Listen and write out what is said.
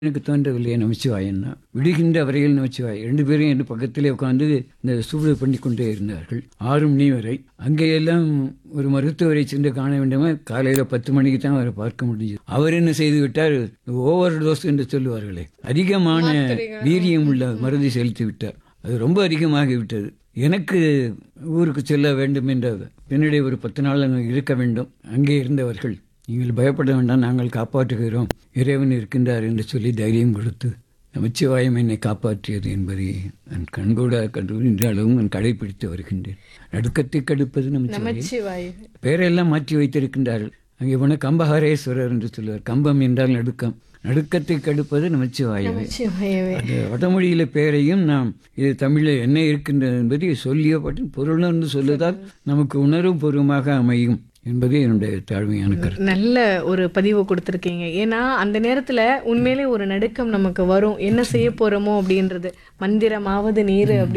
எனக்கு தோன்றவில்லை நமச்சிவாயன்னா விடுகின்ற வரையில் நமச்சிவாய் ரெண்டு பேரும் என் பக்கத்திலே உட்கார்ந்து இந்த சூடு பண்ணி கொண்டே இருந்தார்கள் ஆறு மணி வரை அங்கேயெல்லாம் ஒரு மருத்துவரை சென்று காண வேண்டுமா காலையில் பத்து மணிக்கு தான் அவரை பார்க்க முடிஞ்சது அவர் என்ன செய்து விட்டார் ஓவர் டோஸ் என்று சொல்லுவார்களே அதிகமான வீரியம் உள்ள மருந்தை செலுத்தி விட்டார் அது ரொம்ப அதிகமாகி விட்டது எனக்கு ஊருக்கு செல்ல வேண்டும் என்ற பின்னாடி ஒரு பத்து நாள் அங்கே இருக்க வேண்டும் அங்கே இருந்தவர்கள் நீங்கள் பயப்பட வேண்டாம் நாங்கள் காப்பாற்றுகிறோம் இறைவன் இருக்கின்றார் என்று சொல்லி தைரியம் கொடுத்து நமச்சிவாயம் என்னை காப்பாற்றியது என்பதை நான் கண்கூட கண்டு இன்ற அளவும் நான் கடைபிடித்து வருகின்றேன் நடுக்கத்தை கடுப்பது நமச்சிவாயம் நமச்சிவாய் பெயரெல்லாம் மாற்றி வைத்திருக்கின்றார்கள் அங்கே போன கம்பஹரேஸ்வரர் என்று சொல்லுவார் கம்பம் என்றால் நடுக்கம் நடுக்கத்தை கடுப்பது நமச்சிவாயமே நமச்சிவாயவே அந்த வடமொழியில பெயரையும் நாம் இது தமிழில் என்ன இருக்கின்றது என்பதை சொல்லிய பற்றி பொருளுணர்ந்து சொல்லுவதால் நமக்கு உணர்வும் பூர்வமாக அமையும் என்பது என்னுடைய தாழ்மையான கருத்து நல்ல ஒரு பதிவு கொடுத்துருக்கீங்க ஏன்னா அந்த நேரத்துல உண்மையிலே ஒரு நடுக்கம் நமக்கு வரும் என்ன செய்ய போறோமோ அப்படின்றது மந்திரமாவது நீர் அப்படி